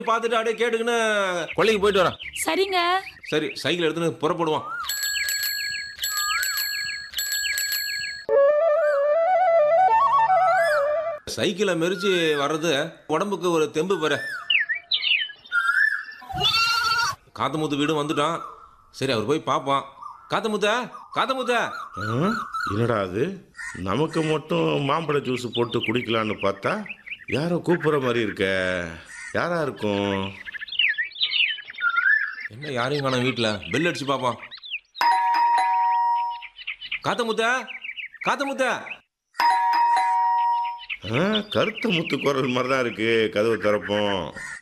பார்த்துட்டு அப்படியே கேட்டுக்கின்னு கொள்ளைக்கு போயிட்டு வரேன் சரிங்க சரி சைக்கிள் எடுத்துன்னு புறப்படுவான் சைக்கிளை மெரிச்சு வர்றது உடம்புக்கு ஒரு தெம்பு பெற காத்தமுத்து வீடும் வந்துட்டான் சரி அவர் போய் பார்ப்பான் காத்தமுத்த காத்தமுத்த ஆ? என்னடா அது நமக்கு மட்டும் மாம்பழ ஜூஸ் போட்டு குடிக்கலான்னு பார்த்தா யாரோ கூப்பிட்ற மாதிரி இருக்க யாரா இருக்கும் என்ன யாரையும் காணோம் வீட்டில் பெல் அடிச்சு பார்ப்பான் காத்தமுத்த காத்தமுத்த ஆ, கருத்த முத்து குரல் மாதிரி தான் இருக்கு கதவு திறப்போம்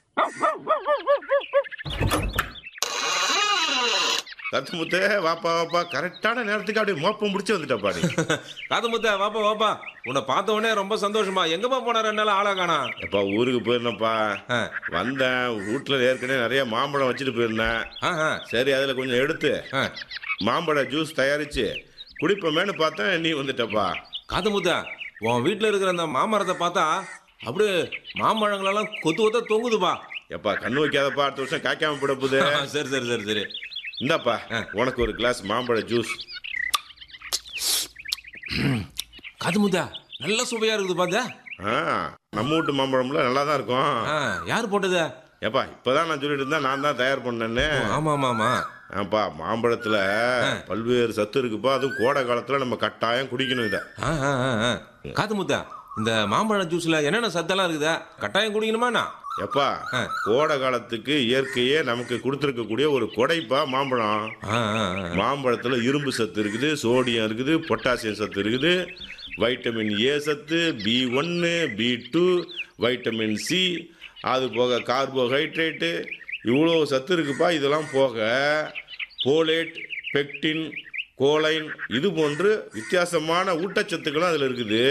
கருத்து முத்து வாப்பா வாப்பா கரெக்டான நேரத்துக்கு அப்படியே மோப்பம் முடிச்சு வந்துட்டப்பா நீ காத்தமுத்த வாப்பா வாப்பா உன்னை பார்த்த உடனே ரொம்ப சந்தோஷமா எங்கம்மா போன ரெண்டு நாள் ஆளா காணா எப்பா ஊருக்கு போயிருந்தேன்ப்பா வந்தேன் வீட்டில் ஏற்கனவே நிறைய மாம்பழம் வச்சுட்டு போயிருந்தேன் சரி அதில் கொஞ்சம் எடுத்து மாம்பழ ஜூஸ் தயாரிச்சு குடிப்போமேன்னு பார்த்தேன் நீ வந்துட்டப்பா காத்தமுத்த உன் வீட்டில் இருக்கிற அந்த மாமரத்தை பார்த்தா அப்படியே மாம்பழங்களெல்லாம் கொத்து கொத்த தொங்குதுப்பா எப்பா கண்ணு வைக்காதப்பா அடுத்த வருஷம் காய்க்காம போட போகுது சரி சரி சரி சரி இந்தாப்பா உனக்கு ஒரு கிளாஸ் மாம்பழ ஜூஸ் காத்தமுத்தா நல்ல சுவையா இருக்குது பார்த்தா ஆ நம்ம வீட்டு மாம்பழம்ல நல்லா தான் இருக்கும் ஆ, யார் போட்டது ஏப்பா இப்பதான் நான் சொல்லிட்டு இருந்தேன் நான் தான் தயார் பண்ணேன்னு ஆமா ஆமா ஆமா ஆப்பா மாம்பழத்துல பல்வேறு சத்து இருக்குப்பா அதுவும் கோடை காலத்துல நம்ம கட்டாயம் குடிக்கணும் இதை ஆ, ஆ, ஆ, ஆ. காத்தமுத்தா இந்த மாம்பழ ஜூஸ்ல என்னென்ன சத்தெல்லாம் இருக்குதா கட்டாயம் குடிக்கணுமாண்ணா எப்பா ஆ. கோடை காலத்துக்கு இயற்கையே நமக்கு கொடுத்துருக்கக்கூடிய ஒரு கொடைப்பா மாம்பழம் ஆ, ஆ, ஆ. மாம்பழத்தில் இரும்பு சத்து இருக்குது சோடியம் இருக்குது பொட்டாசியம் சத்து இருக்குது வைட்டமின் ஏ சத்து பி ஒன்று பி டூ வைட்டமின் சி அது போக கார்போஹைட்ரேட்டு இவ்வளோ சத்து இருக்குப்பா இதெல்லாம் போக போலேட் பெக்டின் கோலைன் இது போன்று வித்தியாசமான ஊட்டச்சத்துக்களும் அதில் இருக்குது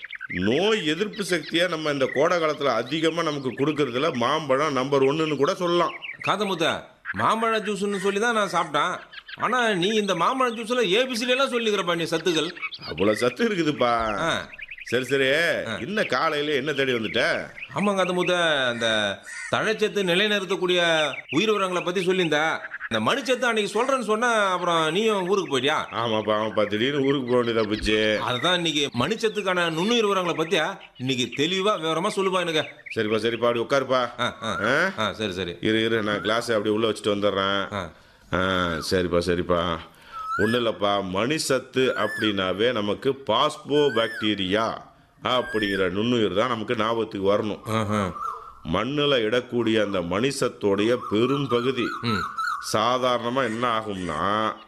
நோய் எதிர்ப்பு சக்தியை நம்ம இந்த கோடை காலத்தில் அதிகமாக நமக்கு கொடுக்கறதுல மாம்பழம் நம்பர் ஒன்றுன்னு கூட சொல்லலாம் காத்தமுத்தா மாம்பழ ஜூஸ்னு சொல்லி தான் நான் சாப்பிட்டேன் ஆனா நீ இந்த மாம்பழ ஜூஸ்ல ஏபிசில எல்லாம் சொல்லிக்கிறப்பா நீ சத்துக்கள் அவ்வளோ சத்து இருக்குதுப்பா ஆ. சரி சரி இன்ன காலையில என்ன தேடி வந்துட்ட ஆமாங்க அந்த முத அந்த தழைச்சத்து நிலைநிறுத்தக்கூடிய உயிர் உரங்களை பத்தி சொல்லியிருந்தா இந்த மணிச்சத்து அன்னைக்கு சொல்றேன்னு சொன்னா அப்புறம் நீயும் ஊருக்கு போயிட்டியா ஆமாப்பா ஆமாப்பா திடீர்னு ஊருக்கு போக வேண்டியதா போச்சு அதுதான் இன்னைக்கு மணிச்சத்துக்கான நுண்ணுயிர் உரங்களை பத்தியா இன்னைக்கு தெளிவா விவரமா சொல்லுப்பா எனக்கு சரிப்பா சரிப்பா அப்படி உட்காருப்பா ஆ, ஆ. ஆ? ஆ சரி சரி இரு இரு நான் கிளாஸை அப்படி உள்ள வச்சுட்டு வந்துடுறேன் ஆ. ஆ சரிப்பா சரிப்பா ஒன்றும் இல்லைப்பா மணிசத்து அப்படின்னாவே நமக்கு பாஸ்போ பாக்டீரியா அப்படிங்கிற நுண்ணுயிர் தான் நமக்கு ஞாபகத்துக்கு வரணும் ஆஹா. மண்ணில் இடக்கூடிய அந்த மணிசத்தோடைய பெரும் பகுதி ம். சாதாரணமாக என்ன ஆகும்னா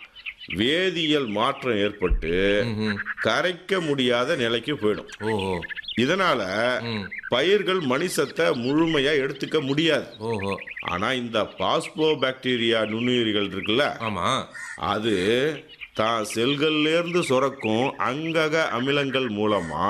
வேதியியல் மாற்றம் ஏற்பட்டு கரைக்க முடியாத நிலைக்கு போயிடும் ஓஹோ இதனால ம். பயிர்கள் மணிசத்தை முழுமையா எடுத்துக்க முடியாது ஓஹோ ஆனா இந்த பாஸ்போ பாக்டீரியா நுண்ணுயிரிகள் இருக்குல்ல ஆமா அது தான் செல்கள்ல இருந்து சுரக்கும் அங்கக அமிலங்கள் மூலமா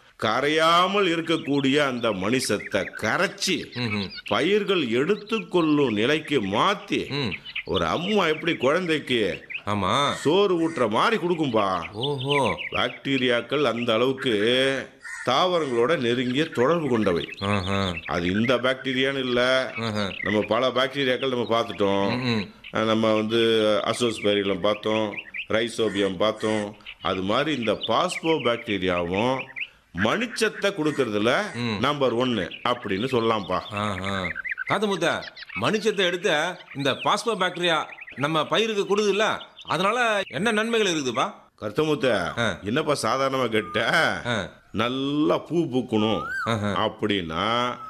கரையாமல் இருக்கக்கூடிய அந்த மணிசத்தை கரைச்சி ம்ஹும். பயிர்கள் எடுத்துக்கொள்ளும் நிலைக்கு மாத்தி ம். ஒரு அம்மா எப்படி குழந்தைக்கு ஆமா சோறு ஊட்டுற மாதிரி கொடுக்கும்பா ஓஹோ பாக்டீரியாக்கள் அந்த அளவுக்கு தாவரங்களோட நெருங்கிய தொடர்பு கொண்டவை ஆஹா. அது இந்த பாக்டீரியான்னு இல்லை ஆஹா. நம்ம பல பாக்டீரியாக்கள் நம்ம பார்த்துட்டோம் ம். அஹ் நம்ம வந்து அசோஸ்பெரிலம் பார்த்தோம் ரைசோபியம் பார்த்தோம் அது மாதிரி இந்த பாஸ்போ பாக்டீரியாவும் மணிச்சத்தை கொடுக்கறதுல நம்பர் ஒன்னு அப்படின்னு சொல்லலாம்ப்பா ஆஹா. காத்தமுத்த மணிச்சத்தை எடுத்த இந்த பாஸ்போ பாக்டீரியா நம்ம பயிருக்கு கொடுக்குதுல்ல அதனால என்ன நன்மைகள் இருக்குதுப்பா கருத்தமுத்த ஆ. என்னப்பா சாதாரணமா கேட்ட ஆ. நல்லா பூ பூக்கணும் ஆஹா. அப்படின்னா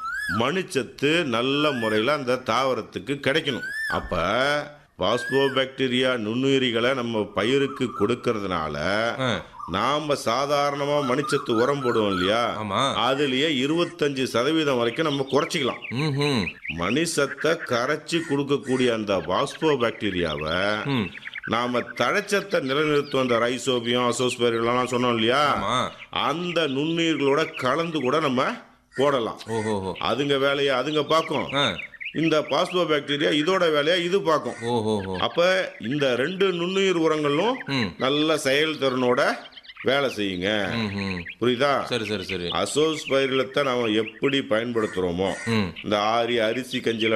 மணிச்சத்து நல்ல முறையில் அந்த தாவரத்துக்கு கிடைக்கணும் அப்ப பாஸ்போ பாக்டீரியா நுண்ணுயிரிகளை நம்ம பயிருக்கு கொடுக்கறதுனால ஆ. நாம சாதாரணமா மணிச்சத்து உரம் போடுவோம் இல்லையா ஆமா அதுலயே இருபத்தஞ்சு சதவீதம் வரைக்கும் நம்ம குறைச்சிக்கலாம் ம்ஹும். மணிசத்தை கரைச்சி கொடுக்கக்கூடிய அந்த பாஸ்போ பாக்டீரியாவை ம். நாம தழைச்சத்தை நிலைநிறுத்தும் அந்த ரைசோபியம் அசோஸ்பெரிலாம் சொன்னோம் இல்லையா ஆமா அந்த நுண்ணுயிர்களோட கலந்து கூட நம்ம போடலாம் ஓஹோஹோ அதுங்க வேலையை அதுங்க பார்க்கும் ஆ. இந்த பாஸ்போ பாக்டீரியா இதோட வேலையை இது பார்க்கும் ஓஹோஹோ அப்ப இந்த ரெண்டு நுண்ணுயிர் உரங்களும் ம். நல்ல செயல்திறனோட வேலை செய்யுங்க ம் புரியுதா சரி சரி சரி அசோஸ் பயிர்களத்தை நாம எப்படி பயன்படுத்துறோமோ ம் இந்த ஆரி அரிசி கஞ்சில